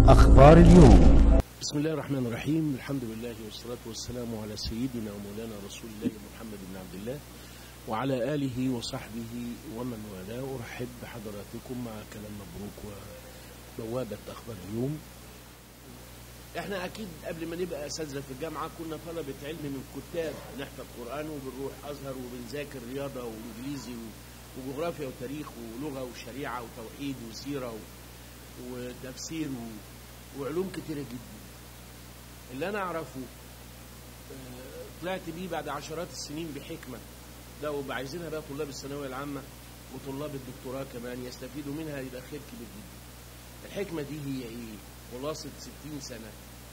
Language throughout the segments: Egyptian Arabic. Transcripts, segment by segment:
أخبار اليوم بسم الله الرحمن الرحيم الحمد لله والصلاة والسلام على سيدنا ومولانا رسول الله محمد بن عبد الله وعلى آله وصحبه ومن والاه أرحب بحضراتكم مع كلام مبروك وبوابة أخبار اليوم احنا اكيد قبل ما نبقى اساتذه في الجامعه كنا طلبه علم من كتاب نحفظ قران وبنروح ازهر وبنذاكر رياضه وانجليزي وجغرافيا وتاريخ ولغه وشريعه وتوحيد وسيره وتفسير وعلوم كتيره جدا اللي انا اعرفه طلعت بيه بعد عشرات السنين بحكمه ده وبقى عايزينها بقى طلاب الثانويه العامه وطلاب الدكتوراه كمان يستفيدوا منها يبقى خير كبير جدا الحكمه دي هي ايه خلاصه ستين سنه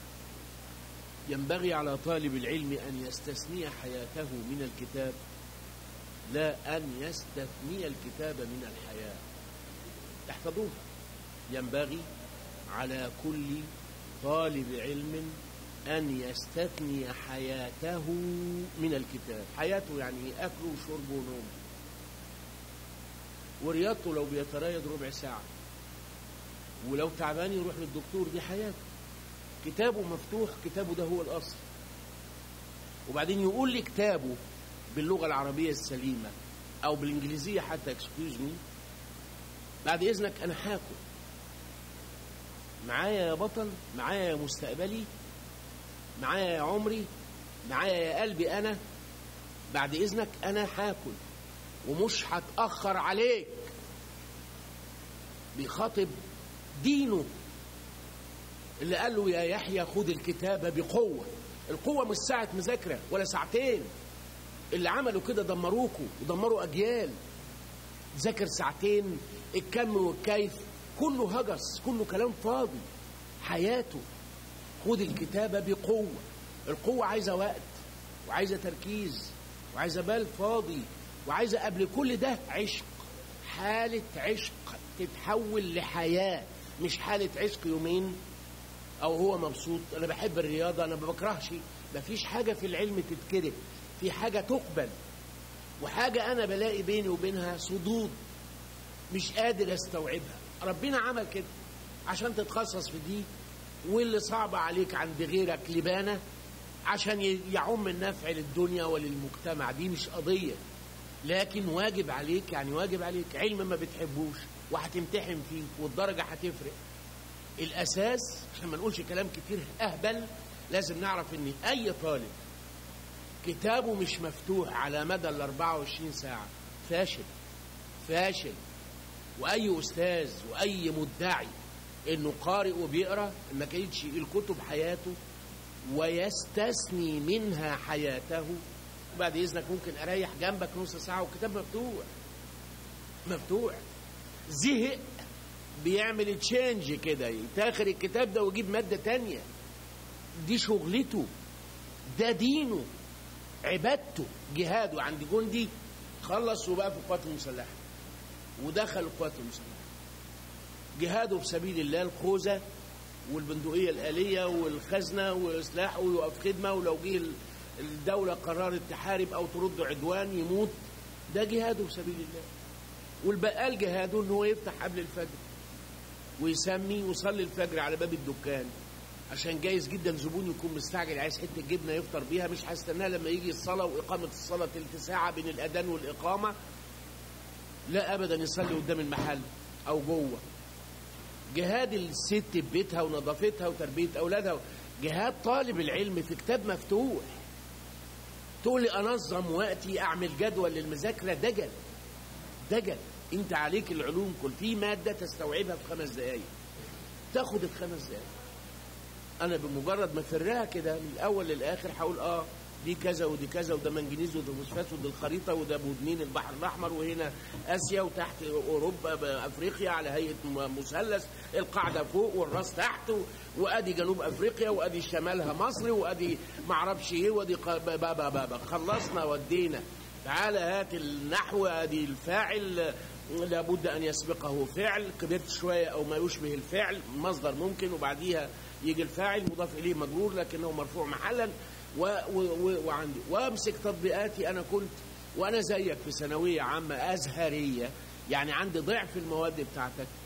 ينبغي على طالب العلم ان يستثني حياته من الكتاب لا ان يستثني الكتاب من الحياه احفظوها ينبغي على كل طالب علم أن يستثني حياته من الكتاب حياته يعني أكله وشربه ونومه ورياضته لو بيترايد ربع ساعة ولو تعبان يروح للدكتور دي حياته كتابه مفتوح كتابه ده هو الأصل وبعدين يقول لي كتابه باللغة العربية السليمة أو بالإنجليزية حتى اكسكيوز مي بعد إذنك أنا هاكل معايا يا بطل معايا يا مستقبلي معايا يا عمري معايا يا قلبي انا بعد اذنك انا هاكل ومش هتاخر عليك بيخاطب دينه اللي قال له يا يحيى خد الكتابه بقوه القوه مش ساعه مذاكره ولا ساعتين اللي عملوا كده دمروكوا ودمروا اجيال ذاكر ساعتين الكم والكيف كله هجس كله كلام فاضي حياته خد الكتابة بقوة القوة عايزة وقت وعايزة تركيز وعايزة بال فاضي وعايزة قبل كل ده عشق حالة عشق تتحول لحياة مش حالة عشق يومين أو هو مبسوط أنا بحب الرياضة أنا ما بكرهش مفيش حاجة في العلم تتكره في حاجة تقبل وحاجة أنا بلاقي بيني وبينها صدود مش قادر استوعبها ربنا عمل كده عشان تتخصص في دي واللي صعب عليك عند غيرك لبانة عشان يعم النفع للدنيا وللمجتمع دي مش قضية لكن واجب عليك يعني واجب عليك علم ما بتحبوش وهتمتحن فيه والدرجة هتفرق الأساس عشان ما نقولش كلام كتير أهبل لازم نعرف إن أي طالب كتابه مش مفتوح على مدى ال 24 ساعة فاشل فاشل واي استاذ واي مدعي انه قارئ وبيقرا ما كانتش الكتب حياته ويستثني منها حياته وبعد اذنك ممكن اريح جنبك نص ساعه والكتاب مفتوح مفتوح زهق بيعمل تشينج كده يتاخر الكتاب ده ويجيب ماده تانية دي شغلته ده دينه عبادته جهاده عند جندي خلص وبقى في القوات المسلحه ودخل القوات المسلحه جهاده في سبيل الله الخوذه والبندقيه الاليه والخزنه وسلاحه ويقف خدمه ولو جه الدوله قررت تحارب او ترد عدوان يموت ده جهاده في سبيل الله والبقال جهاده ان هو يفتح قبل الفجر ويسمي ويصلي الفجر على باب الدكان عشان جايز جدا زبون يكون مستعجل عايز حته جبنه يفطر بيها مش هستناها لما يجي الصلاه واقامه الصلاه تلت ساعه بين الاذان والاقامه لا ابدا يصلي قدام المحل او جوه جهاد الست في بيتها ونظافتها وتربيه اولادها جهاد طالب العلم في كتاب مفتوح تقول لي انظم وقتي اعمل جدول للمذاكره دجل دجل انت عليك العلوم كل في ماده تستوعبها في خمس دقائق تاخد الخمس دقائق انا بمجرد ما فرها كده من الاول للاخر هقول اه دي كذا ودي كذا وده منجنيز وده فوسفات وده الخريطه وده بودنين البحر الاحمر وهنا اسيا وتحت اوروبا افريقيا على هيئه مثلث القاعده فوق والراس تحت وادي جنوب افريقيا وادي شمالها مصر وادي معرفش ايه وادي بابا بابا خلصنا ودينا تعالى هات النحو ادي الفاعل لابد ان يسبقه فعل كبرت شويه او ما يشبه الفعل مصدر ممكن وبعديها يجي الفاعل مضاف اليه مجرور لكنه مرفوع محلا و و و وعندي وامسك تطبيقاتي انا كنت وانا زيك في ثانويه عامه ازهريه يعني عندي ضعف المواد بتاعتك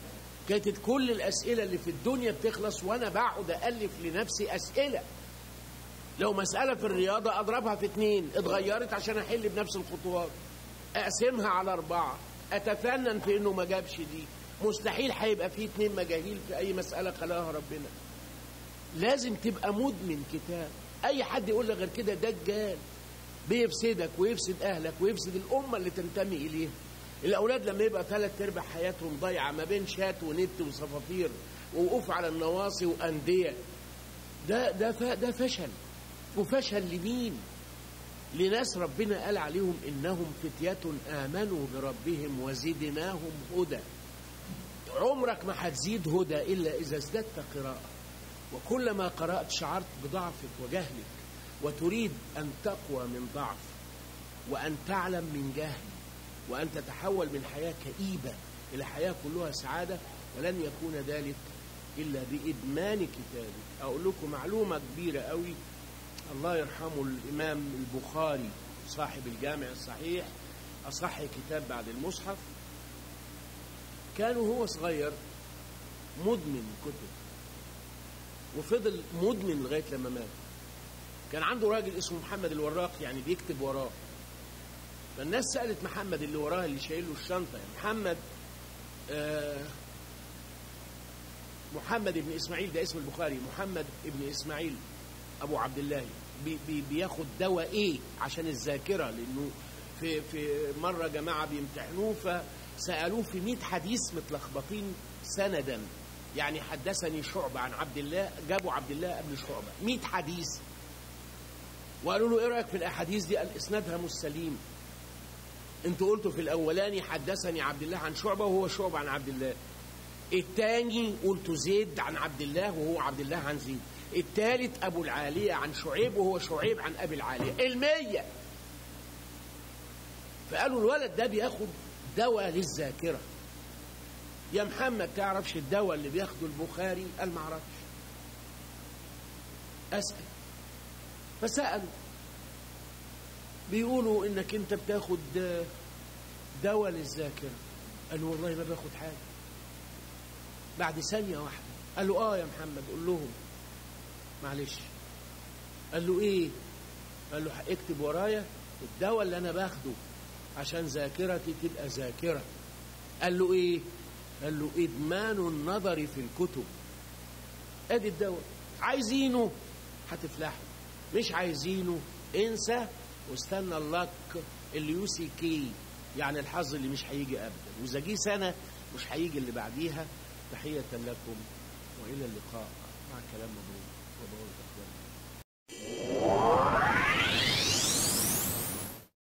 كانت كل الاسئله اللي في الدنيا بتخلص وانا بقعد الف لنفسي اسئله لو مساله في الرياضه اضربها في اتنين اتغيرت عشان احل بنفس الخطوات اقسمها على اربعه اتفنن في انه ما جابش دي مستحيل هيبقى فيه اتنين مجاهيل في اي مساله خلقها ربنا لازم تبقى مدمن كتاب اي حد يقول لك غير كده دجال بيفسدك ويفسد اهلك ويفسد الامه اللي تنتمي اليها الاولاد لما يبقى ثلاث ارباع حياتهم ضايعه ما بين شات ونت وصفافير ووقوف على النواصي وانديه ده ده ف- ده فشل وفشل لمين؟ لناس ربنا قال عليهم انهم فتية امنوا بربهم وزدناهم هدى عمرك ما هتزيد هدى الا اذا ازددت قراءه وكلما قرات شعرت بضعفك وجهلك وتريد ان تقوى من ضعف وان تعلم من جهل وان تتحول من حياه كئيبه الى حياه كلها سعاده ولن يكون ذلك الا بادمان كتابك اقول لكم معلومه كبيره قوي الله يرحمه الامام البخاري صاحب الجامع الصحيح اصح كتاب بعد المصحف كان وهو صغير مدمن كتب وفضل مدمن لغايه لما مات كان عنده راجل اسمه محمد الوراق يعني بيكتب وراه فالناس سالت محمد اللي وراه اللي شايل له الشنطه يعني محمد آه محمد بن اسماعيل ده اسم البخاري محمد بن اسماعيل ابو عبد الله بي بي بياخد دواء ايه عشان الذاكره لانه في في مره جماعه بيمتحنوه فسالوه في 100 حديث متلخبطين سندا يعني حدثني شعبه عن عبد الله جابوا عبد الله قبل شعبه 100 حديث وقالوا له ايه رايك في الاحاديث دي قال اسنادها مش سليم انتوا قلتوا في الاولاني حدثني عبد الله عن شعبه وهو شعبه عن عبد الله الثاني قلت زيد عن عبد الله وهو عبد الله عن زيد الثالث ابو العاليه عن شعيب وهو شعيب عن ابي العاليه المية فقالوا الولد ده بياخد دواء للذاكره يا محمد تعرفش الدواء اللي بياخده البخاري قال ما اعرفش اسال فسالوا بيقولوا انك انت بتاخد دواء للذاكره قال له والله ما باخد حاجه بعد ثانيه واحده قال له اه يا محمد قول لهم معلش قال له ايه قال له اكتب ورايا الدواء اللي انا باخده عشان ذاكرتي تبقى ذاكره قال له ايه قال له ادمان النظر في الكتب ادي الدواء عايزينه هتفلحوا مش عايزينه انسى واستنى اللك اللي يوسي كي يعني الحظ اللي مش هيجي ابدا واذا جه سنه مش هيجي اللي بعديها تحيه لكم والى اللقاء مع كلام مبروك